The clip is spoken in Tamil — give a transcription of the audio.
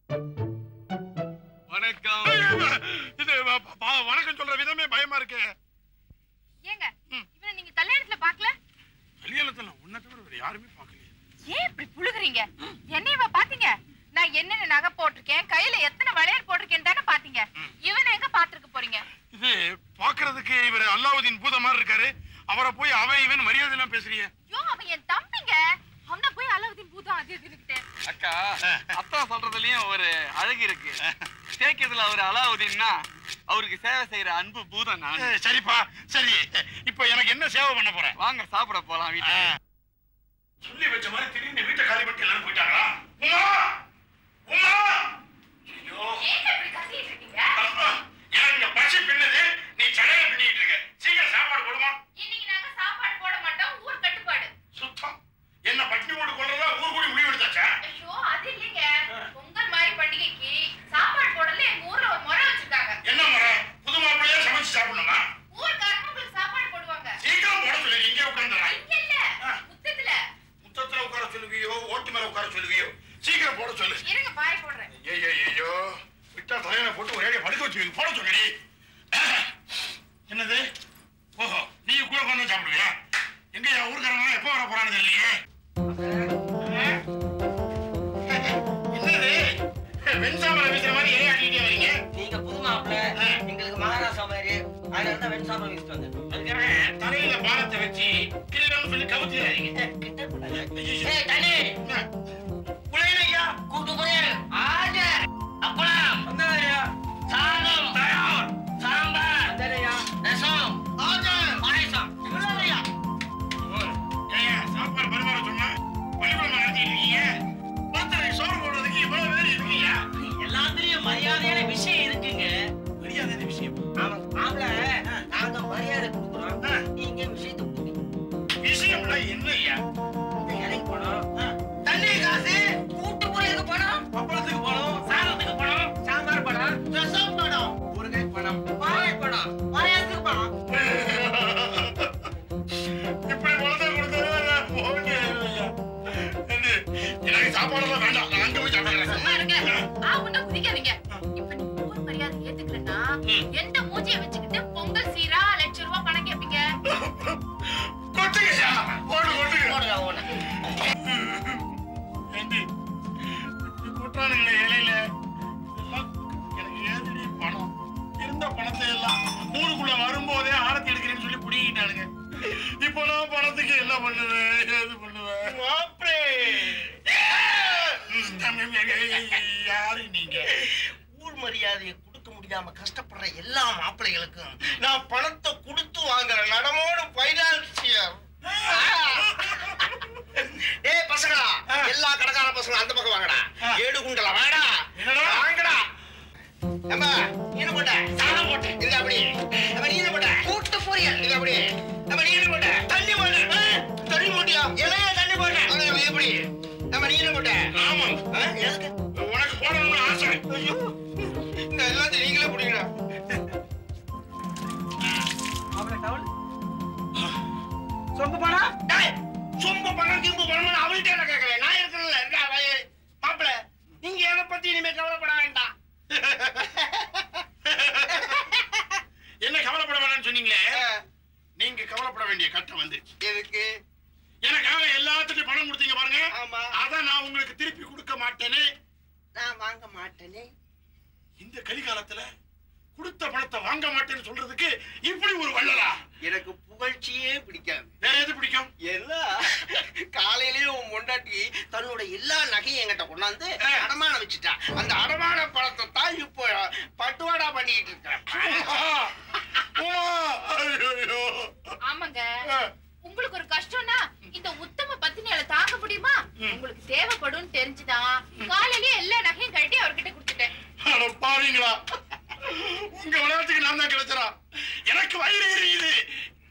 வணக்கம் இது வ- ப- வணக்கம் சொல்ற விதமே பயமா இருக்கு ஏங்க இவனை நீங்க கல்யாணத்துல பார்க்கல கல்யாணத்துல உன்னை தவிர வேற யாருமே பார்க்கலையே ஏன் இப்படி புழுகுறீங்க என்னையவா பாத்தீங்க நான் என்னென்ன நகை போட்டிருக்கேன் கையில எத்தனை வளையல் போட்டிருக்கேன் தானே பாத்தீங்க இவனை எங்க பாத்துருக்க போறீங்க இது பாக்குறதுக்கு இவர் அல்லாவுதீன் பூத மாதிரி இருக்காரு அவரை போய் அவன் இவன் மரியாதை எல்லாம் பேசுறீங்க ஐயோ அவன் என் தம்பிங்க அவனை போய் அலாவுதீன் பூதம் அது இதுன்னுகிட்டு அக்கா அத்தா சொல்றதுலயும் ஒரு அழகு இருக்கு கேட்கறதுல அவர் அலாவுதீன்னா அவருக்கு சேவை செய்யற அன்பு பூதம் நான் ஏய், சரிப்பா சரி இப்போ எனக்கு என்ன சேவை பண்ண போறேன் வாங்க சாப்பிட போலாம் வீட்டுக்கு சொல்லி வச்ச மாதிரி திடீர்னு வீட்டை காலி பண்ணிட்டு எல்லாரும் போயிட்டாங்களா உமா உமா ஐயோ ஏன் இப்படி கத்திட்டு இருக்கீங்க அப்பா, எனக்கு இந்த பசி பின்னது நீ சடையில பின்னிட்டு இருக்க சீக்கிரம் சாப்பாடு போடுமா இன்னைக்கு நாங்க சாப்பாடு போட மாட்டோம் ஊர் கட்டுப்பாடு சுத்தம் என்ன பட்டினி போட்டு கொள்றதா ஊர் கூடி முடிவு எடுத்தாச்சா ஐயோ அது இல்லைங்க பொங்கல் மாதிரி பண்டிகைக்கு சாப்பாடு போடல எங்க ஊர்ல ஒரு முறை வச்சிருக்காங்க என்ன முறை புது மாப்பிள்ளையா சமைச்சு சாப்பிடணுமா ஊர்க்காரங்க உங்களுக்கு சாப்பாடு போடுவாங்க சீக்கிரம் போட சொல்லி இங்கே உட்காந்துறேன் இங்க இல்ல முத்தத்துல முத்தத்துல உட்கார சொல்லுவியோ ஓட்டு மேல உட்கார சொல்லுவியோ சீக்கிரம் போட சொல்லு இருங்க பாய் போடுறேன் ஐயோ ஐயோ விட்டா தலையில போட்டு ஒரே படுக்க வச்சு போட சொல்லி என்னது ஓஹோ நீ கூட உட்காந்து சாப்பிடுவியா எங்க என் ஊருக்காரங்க எப்போ வர போறானு தெரியலையே என்னது வெண்சாமரை வீசுற மாதிரி ஏன் ஆடிட்டே வரீங்க நீங்க புது மாப்பிள்ள எங்களுக்கு மகாராஷ்டிரா மாதிரி அதனால தான் வெண்சாமம் வீசிட்டு வந்தேன் அதுக்காக தலையில பாரத்தை வச்சு கிரீடம் சொல்லி கவுத்துறாதீங்க ஏய், தண்ணி உலகையா கூட்டு பொரியல் ஆஜ அப்பளம் வந்தாயா சாதம் தயார் சாம்பார் வந்தாயா ரசம் ஆஜ பாயசம் இவ்வளவுயா ஏய்யா, சாப்பாடு பரிமாற சொன்னா பள்ளிக்கூடம் நடத்திட்டு இருக்கீங்க ஒருத்தரை சோறு போடுறதுக்கு இவ்வளவு பேர் இருக்கீங்க எல்லாத்துலயும் மரியாதையான விஷயம் இருக்குங்க மரியாதை விஷயம் ஆமா மாப்பிள்ள நாங்க மரியாதை கொடுக்குறோம் நீங்க விஷயத்தை கொடுங்க விஷயம்ல என்ன ஐயா இந்த இலைக்கு பணம் தண்ணி காசு கூட்டு பொரியலுக்கு பணம் பப்பளத்துக்கு போனோம் சாதத்துக்கு பணம் சாம்பார் பணம் ரசம் பணம் முருங்கை பணம் வாழை பணம் பாயாசத்துக்கு பணம் இப்படி பணத்தை கொடுத்தா நான் போகவே இல்லையா என்ன, எனக்கு சாப்பாடெல்லாம் வேண்டாம் நான் அங்க போய் சும்மா இருங்க சாப்பிடுறேன் ஆ ஒண்ணும் குதிக்காதீங்க இப்ப நீங்க ஊர் மரியாதை ஏத்துக்கலன்னா எந்த மூஞ்சிய வச்சுக்கிட்டு பொங்கல் சீரா லட்சம் ரூபாய் பணம் கேப்பீங்க கொட்டுங்கய்யா ஓடு கொட்டுங்க போடுங்க ஒண்ணு ஏண்டி, இப்படி கொட்டுறானுங்களே இலையில இதெல்லாம் எனக்கு ஏதுடி பணம் இருந்த பணத்தை எல்லாம் ஊருக்குள்ள வரும்போதே ஆரத்தி எடுக்கிறேன்னு சொல்லி பிடிக்கிட்டானுங்க இப்போ நான் பணத்துக்கு என்ன பண்ணுவேன் ஏது பண்ணுவேன் யாரு நீங்க ஊர் மரியாதையை கொடுக்க முடியாம கஷ்டப்படுற எல்லா மாப்பிள்ளைகளுக்கும் நான் பணத்தை கொடுத்து வாங்குற நடமோடு பைனான்சியர் ஏய் பசங்களா எல்லா கடைக்கார பசங்க அந்த பக்கம் வாங்கடா ஏடு குண்டல வாடா என்னடா? வாங்கடா ஏம்பா நீனு போட்ட சாதம் போட்டு இல்ல அப்படி நம்ம நீனு போட்ட கூட்டு பொரியல் இல்ல அப்படி நம்ம நீனு போட்ட தண்ணி போட்ட ஆ, தண்ணி போட்டியா இலைய தண்ணி போட்ட அது எப்படி நம்ம நீனு போட்ட ஆமா ஆ, எதுக்கு உனக்கு போடணும்னு ஆசை ஐயோ இந்த எல்லாத்தையும் நீங்களே பிடிக்கடா சொம்பு பணம் டேய் சொம்பு பணம் கிம்பு பணம் அவள்கிட்ட என்ன கேட்கறேன் நான் இருக்கிறேன்ல இருக்கா வய- மாப்பிள நீங்க எதை பத்தி இனிமே கவலைப்பட வேண்டாம் என்ன கவலைப்பட வேணாம்னு சொன்னீங்களே நீங்க கவலைப்பட வேண்டிய கட்டம் வந்துருச்சு எதுக்கு எனக்காக எல்லாத்துக்கும் பணம் கொடுத்தீங்க பாருங்க ஆமா. அத நான் உங்களுக்கு திருப்பி கொடுக்க மாட்டேனே நான் வாங்க மாட்டேனே இந்த கலிகாலத்துல கொடுத்த பணத்தை வாங்க மாட்டேன்னு சொல்றதுக்கு இப்படி ஒரு வள்ளலா எனக்கு புகழ்ச்சியே பிடிக்காது வேற எது பிடிக்கும் எல்லாம் காலையிலேயே உன் பொண்டாட்டி தன்னோட எல்லா நகையும் என்கிட்ட கொண்டாந்து அடமானம் வச்சுட்டா அந்த அடமான பணத்தை தான் இப்போ பட்டுவாடா பண்ணிட்டு இருக்கிறேன் உமா, ஐயையோ. ஆமாங்க உங்களுக்கு ஒரு கஷ்டம்னா இந்த உத்தம பத்தினியால தாங்க முடியுமா உங்களுக்கு தேவைப்படும் தெரிஞ்சுதான் காலையிலேயே எல்லா நகையும் கழட்டி அவர்கிட்ட கொடுத்துட்டேன் அட பாவீங்களா உங்க விளையாட்டுக்கு நான் தான் கிடைச்சறா எனக்கு வயிறு எரியுது